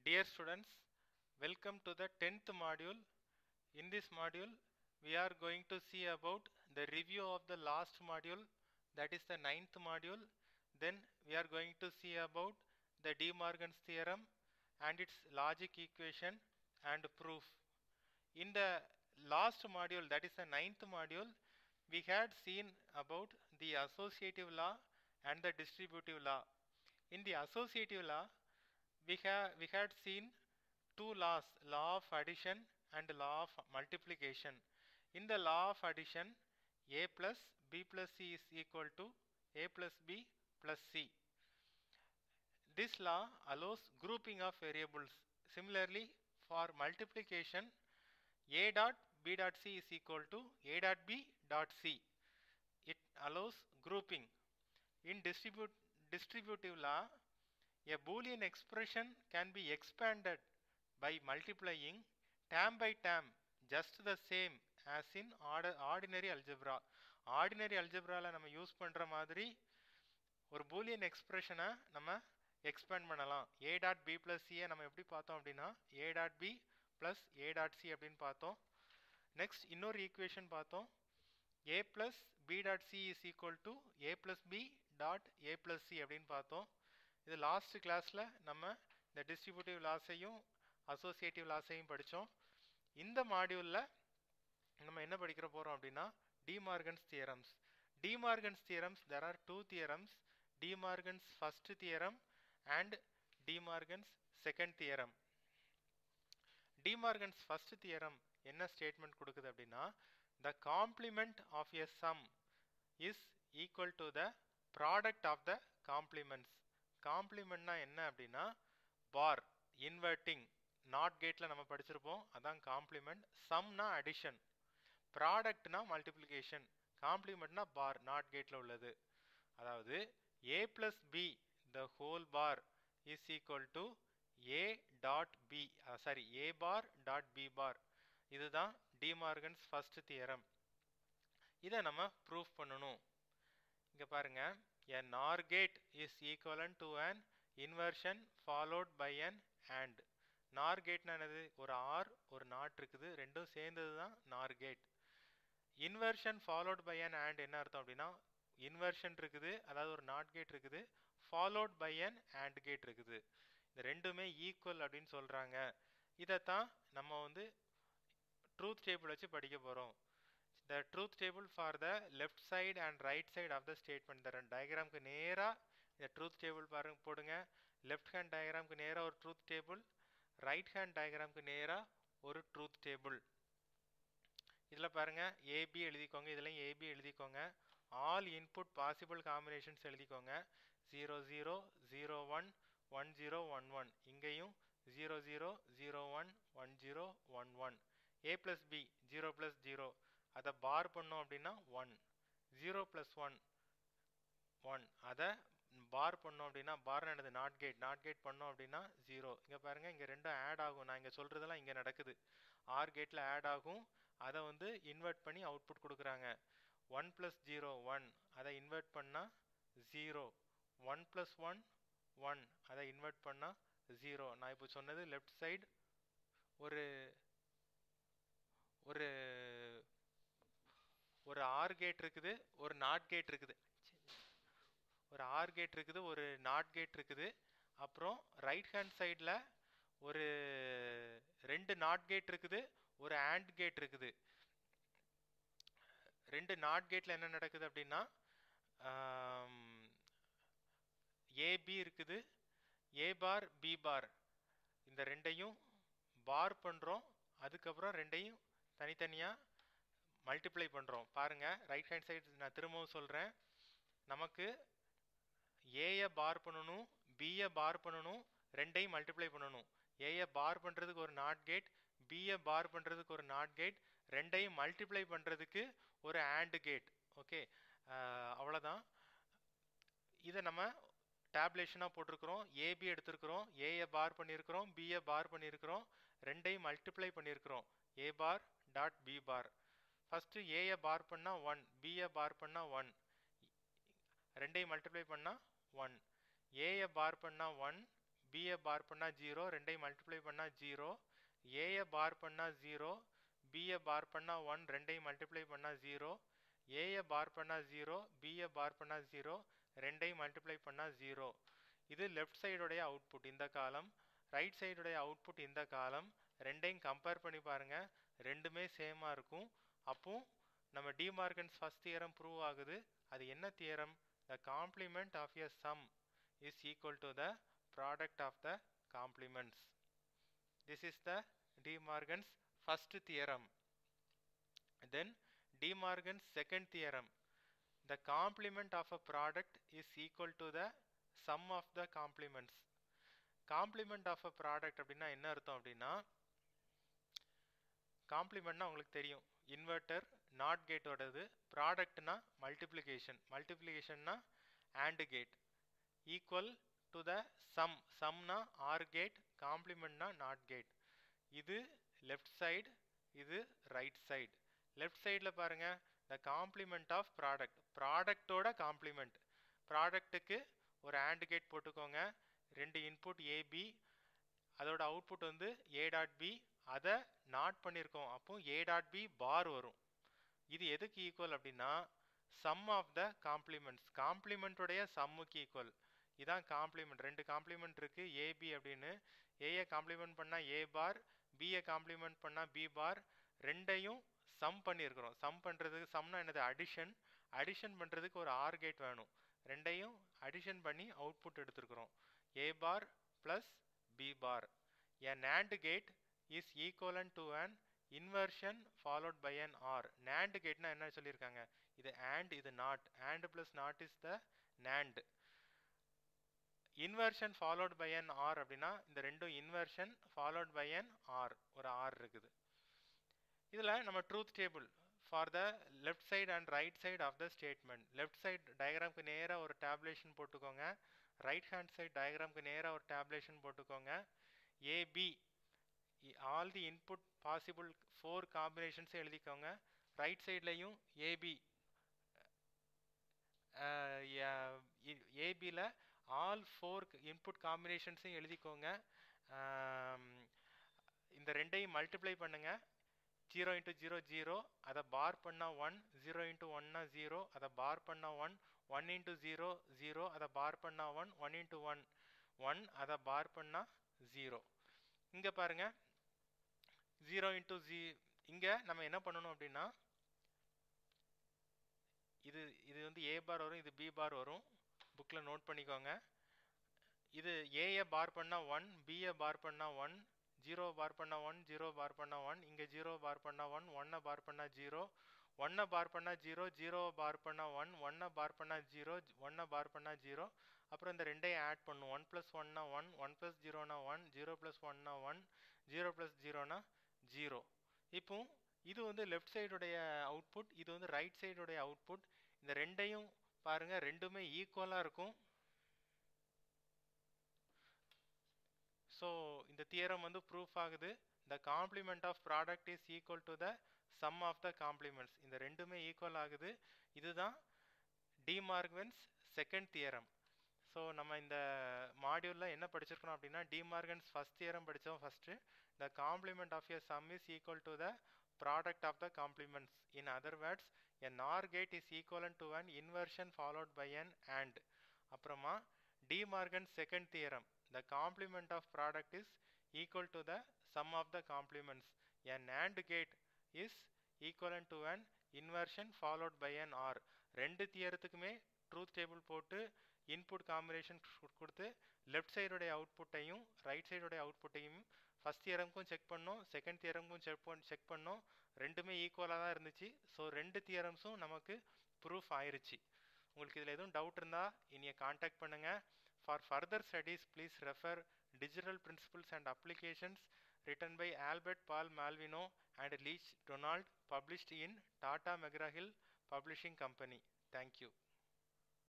Dear students, welcome to the 10th module. In this module, we are going to see about the review of the last module, that is the ninth module. Then we are going to see about the De Morgan's theorem and its logic equation and proof. In the last module, that is the ninth module, we had seen about the associative law and the distributive law. In the associative law, we have we had seen two laws law of addition and law of multiplication in the law of addition a plus b plus c is equal to a plus b plus c this law allows grouping of variables similarly for multiplication a dot b dot c is equal to a dot b dot c it allows grouping in distribute distributive law a boolean expression can be expanded by multiplying term by term just the same as in order, ordinary algebra ordinary algebraல நம்ம use பண்ற மாதிரி ஒரு Boolean எக்ஸ்பிரஷனை நம்ம expand பண்ணலாம் A dot B plus சியை நம்ம எப்படி பார்த்தோம் அப்படின்னா A dot B plus A dot C அப்படின்னு பார்த்தோம் நெக்ஸ்ட் இன்னொரு ஈக்குவேஷன் பார்த்தோம் A plus B dot C is equal to A plus B dot A plus C அப்படின்னு பார்த்தோம் இது லாஸ்ட் கிளாஸில் நம்ம இந்த டிஸ்ட்ரிபியூட்டிவ் லாஸையும் அசோசியேட்டிவ் லாஸையும் படித்தோம் இந்த மாடியூலில் நம்ம என்ன படிக்கிற போகிறோம் அப்படின்னா De Morgan's theorems De Morgan's theorems there are two theorems De Morgan's first theorem and De Morgan's second theorem De Morgan's first theorem என்ன ஸ்டேட்மெண்ட் கொடுக்குது அப்படின்னா the complement of a sum is equal to the product of the complements காம்ப்ளிமெண்ட்னா என்ன அப்படின்னா bar inverting NOT கேட்டில் நம்ம படிச்சிருப்போம் அதான் காம்ப்ளிமெண்ட் சம்னா அடிஷன் ப்ராடக்ட்னா மல்டிப்ளிகேஷன் காம்ப்ளிமெண்ட்னா பார் நாட் கேட்டில் உள்ளது அதாவது A plus B the whole bar is equal to A dot B sorry A bar dot B bar இதுதான் டிமார்கன்ஸ் ஃபர்ஸ்ட் தியரம் இதை நம்ம ப்ரூஃப் பண்ணணும் இங்கே பாருங்க a NOR gate is equivalent to an inversion followed by an AND NOR gate என்னது ஒரு R ஒரு not இருக்குது ரெண்டும் சேர்ந்தது தான் NOR gate inversion followed by an AND என்ன அர்த்தம் அப்படின்னா இன்வர்ஷன் இருக்குது அதாவது ஒரு நாட் கேட் இருக்குது followed by an AND gate இருக்குது இந்த ரெண்டுமே ஈக்குவல் அப்படின்னு சொல்கிறாங்க இதைத்தான் நம்ம வந்து ட்ரூத் டேபிள் வச்சு படிக்க போகிறோம் the truth table for the left side and right side of the statement இந்த ரெண்டு டயக்ராம்க்கு நேராக இந்த ட்ரூத் டேபிள் பாருங்க போடுங்க லெஃப்ட் ஹேண்ட் டயக்ராம்க்கு நேராக ஒரு ட்ரூத் டேபிள் ரைட் ஹேண்ட் டயக்ராம்க்கு நேராக ஒரு ட்ரூத் டேபிள் இதில் பாருங்க ஏபி எழுதிக்கோங்க இதுலையும் ஏபி எழுதிக்கோங்க ஆல் இன்புட் பாசிபிள் காம்பினேஷன்ஸ் எழுதிக்கோங்க zero zero zero one one zero one one இங்கேயும் zero zero zero one one zero one one A plus B zero plus zero அதை பார் பண்ணோம் அப்படின்னா one zero plus one one அதை bar பண்ணோம் அப்படின்னா பார் என்னது not gate not gate பண்ணோம் அப்படின்னா ஜீரோ இங்கே பாருங்கள் இங்கே ரெண்டும் ஆட் ஆகும் நான் இங்கே சொல்கிறதெல்லாம் இங்கே நடக்குது ஆர் கேட்டில் ஆட் ஆகும் அதை வந்து இன்வெர்ட் பண்ணி அவுட்புட் கொடுக்குறாங்க ஒன் ப்ளஸ் ஜீரோ ஒன் அதை இன்வெர்ட் பண்ணால் zero one plus one one அதை இன்வெர்ட் பண்ணால் ஜீரோ நான் இப்போ சொன்னது லெஃப்ட் சைடு ஒரு ஒரு ஒரு ஆர் கேட் இருக்குது ஒரு நாட் கேட் இருக்குது ஒரு ஆர் கேட் இருக்குது ஒரு நாட் கேட் இருக்குது அப்புறம் ரைட் ஹேண்ட் சைடில் ஒரு ரெண்டு நாட் கேட் இருக்குது ஒரு ஆண்ட் கேட் இருக்குது ரெண்டு நாட் கேட்டில் என்ன நடக்குது அப்படின்னா ஏபி இருக்குது ஏ பார் பி பார் இந்த ரெண்டையும் பார் பண்ணுறோம் அதுக்கப்புறம் ரெண்டையும் தனித்தனியாக மல்டிப்ளை பண்ணுறோம் பாருங்கள் ரைட் ஹேண்ட் சைடு நான் திரும்பவும் சொல்கிறேன் நமக்கு ஏயை பார் பண்ணணும் பியை பார் பண்ணணும் ரெண்டையும் மல்டிப்ளை பண்ணணும் ஏயை பார் பண்ணுறதுக்கு ஒரு நாட் கேட் பியை பார் பண்ணுறதுக்கு ஒரு நாட் கேட் ரெண்டையும் மல்டிப்ளை பண்ணுறதுக்கு ஒரு ஆண்டு கேட் ஓகே அவ்வளோதான் இதை நம்ம டேப்லேஷனாக போட்டிருக்கிறோம் ஏபி எடுத்திருக்கிறோம் ஏயை பார் பண்ணியிருக்கிறோம் பியை பார் பண்ணியிருக்கிறோம் ரெண்டையும் மல்டிப்ளை பண்ணியிருக்கிறோம் A bar dot B bar first ஏயை பார் பண்ணால் ஒன் பியை பார் பண்ணால் ஒன் ரெண்டையும் மல்டிப்ளை பண்ணால் ஒன் ஏயை பார் பண்ணால் ஒன் பிஏ பார் பண்ணால் ஜீரோ ரெண்டையும் மல்டிப்ளை பண்ணால் ஜீரோ ஏயை பார் பண்ணால் ஜீரோ பிஏ பார் பண்ணால் ஒன் ரெண்டையும் மல்டிப்ளை பண்ணால் ஜீரோ ஏயை பார் பண்ணால் ஜீரோ பிஏ பார் பண்ணால் ஜீரோ ரெண்டையும் மல்டிப்ளை பண்ணால் ஜீரோ இது லெஃப்ட் சைடுடைய அவுட்புட் இந்த காலம் ரைட் சைடுடைய அவுட்புட் இந்த காலம் ரெண்டையும் கம்பேர் பண்ணி பாருங்கள் ரெண்டுமே சேமாக இருக்கும் அப்போ நம்ம டிமார்கன்ஸ் ஃபஸ்ட் தியரம் ப்ரூவ் ஆகுது அது என்ன theorem the complement of a sum is equal to the product of the complements this is the De Morgan's first theorem then De Morgan's second theorem the complement of a product is equal to the sum of the complements complement of a product அப்படின்னா என்ன அர்த்தம் அப்படின்னா காம்ப்ளிமெண்ட்னா உங்களுக்கு தெரியும் inverter NOT கேட்டோடது ப்ராடக்ட்னா multiplication மல்டிப்ளிகேஷன்னா AND gate equal to the sum சம்னா ஆர் கேட் காம்ப்ளிமெண்ட்னா நாட் கேட் இது லெஃப்ட் சைடு இது ரைட் சைடு லெஃப்ட் சைடில் பாருங்க த காம்ப்ளிமெண்ட் ஆஃப் ப்ராடக்ட் ப்ராடக்டோட காம்ப்ளிமெண்ட் ப்ராடக்ட்டுக்கு ஒரு ஆண்டு கேட் போட்டுக்கோங்க ரெண்டு இன்புட் ஏபி அதோட அவுட்புட் வந்து ஏ டாட் பி அதை நாட் பண்ணியிருக்கோம் அப்போ ஏ டாட் பி பார் வரும் இது எதுக்கு ஈக்குவல் அப்படின்னா சம் ஆஃப் த காம்ப்ளிமெண்ட்ஸ் காம்ப்ளிமெண்ட்டுடைய சம்முக்கு ஈக்குவல் இதான் காம்ப்ளிமெண்ட் ரெண்டு காம்ப்ளிமெண்ட் இருக்கு ஏபி அப்படின்னு ஏயை காம்ப்ளிமெண்ட் பண்ணால் ஏ பார் பியை காம்ப்ளிமெண்ட் பண்ணால் பி பார் ரெண்டையும் சம் பண்ணியிருக்கிறோம் சம் பண்ணுறதுக்கு சம்னா என்னது அடிஷன் அடிஷன் பண்ணுறதுக்கு ஒரு ஆர் கேட் வேணும் ரெண்டையும் அடிஷன் பண்ணி அவுட்புட் எடுத்துருக்குறோம் A bar plus B bar a NAND gate is equivalent to an inversion followed by an OR NAND கேட்னா என்ன சொல்லியிருக்காங்க இது and இது NOT and plus NOT is the NAND inversion followed by an OR அப்படின்னா இந்த ரெண்டும் inversion followed by an OR ஒரு OR இருக்குது இதில் நம்ம truth table for the left side and right side of the statement left side டயக்ராம்க்கு நேராக ஒரு டேப்லேஷன் போட்டுக்கோங்க ரைட் ஹேண்ட் சைடு டயக்ராம்க்கு நேராக ஒரு டேப்லேஷன் போட்டுக்கோங்க AB all the input possible four combinations எழுதிக்கோங்க ரைட் சைட்லையும் ஏபி ஏபியில் ஆல் ஃபோர் இன்புட் காம்பினேஷன்ஸையும் எழுதிக்கோங்க இந்த ரெண்டையும் மல்டிப்ளை பண்ணுங்க ஜீரோ இன்ட்டு ஜீரோ ஜீரோ அதை பார் பண்ணால் ஒன் ஜீரோ இன்ட்டு ஒன்னா ஜீரோ அதை பார் பண்ணால் one one into zero zero அதை பார் பண்ணால் one one into one one அதை பார் பண்ணால் ஜீரோ இங்கே பாருங்க ஜீரோ இன்ட்டு ஜீ இங்கே நம்ம என்ன பண்ணணும் அப்படின்னா இது இது வந்து ஏ பார் வரும் இது பி பார் வரும் புக்கில் நோட் பண்ணிக்கோங்க இது ஏயை பார் பண்ணால் ஒன் பியை பார் பண்ணால் ஒன் ஜீரோ பார் பண்ணால் ஒன் ஜீரோ பார் பண்ணால் ஒன் இங்கே ஜீரோ பார் பண்ணால் ஒன் ஒன்னை பார் பண்ணால் ஜீரோ ஒன்னை பார் பண்ணால் ஜீரோ ஜீரோவை பார் பண்ணால் ஒன் ஒன்னை பார் பண்ணால் ஜீரோ ஒன்னை பார் பண்ணால் ஜீரோ அப்புறம் இந்த ரெண்டையும் ஆட் பண்ணும் ஒன் ப்ளஸ் ஒன்னா ஒன் ஒன் ப்ளஸ் ஜீரோனா ஒன் ஜீரோ ப்ளஸ் ஒன்னா ஒன் ஜீரோ ப்ளஸ் ஜீரோனா ஜீரோ இப்போ இது வந்து லெஃப்ட் சைடுடைய அவுட்புட் இது வந்து ரைட் சைடுடைய அவுட்புட் இந்த ரெண்டையும் பாருங்க ரெண்டுமே ஈக்குவலாக இருக்கும் ஸோ இந்த தியரம் வந்து ப்ரூஃப் ஆகுது the complement of product is equal to the sum of the complements இந்த ரெண்டுமே ஈக்குவல் ஆகுது இதுதான் டிமார்கன்ஸ் செகண்ட் தியரம் ஸோ நம்ம இந்த மாடியூலில் என்ன படிச்சிருக்கணும் அப்படின்னா டிமார்கன்ஸ் ஃபஸ்ட் தியரம் படித்தோம் first the complement of a sum is equal to the product of the complements in other words a NOR gate is equivalent to an inversion followed by an AND அப்புறமா De Morgan second theorem the complement of product is equal to the sum of the complements. A NAND gate is equivalent to an inversion followed by an OR. ரெண்டு தியரத்துக்குமே truth table போட்டு input combination கொடுத்து left சைடுடைய அவுட்புட்டையும் right சைடுடைய அவுட்புட்டையும் first தியரம்க்கும் check பண்ணோம் செகண்ட் தியரம்க்கும் செக் பண்ண செக் பண்ணோம் ரெண்டுமே ஈக்குவலாக தான் இருந்துச்சு ஸோ ரெண்டு தியரம்ஸும் நமக்கு ப்ரூஃப் ஆயிருச்சு உங்களுக்கு இதில் எதுவும் டவுட் இருந்தால் இனியை காண்டாக்ட் பண்ணுங்கள் For further studies, please refer Digital Principles and Applications written by Albert Paul Malvino and Leach Donald published in Tata McGraw-Hill Publishing Company. Thank you.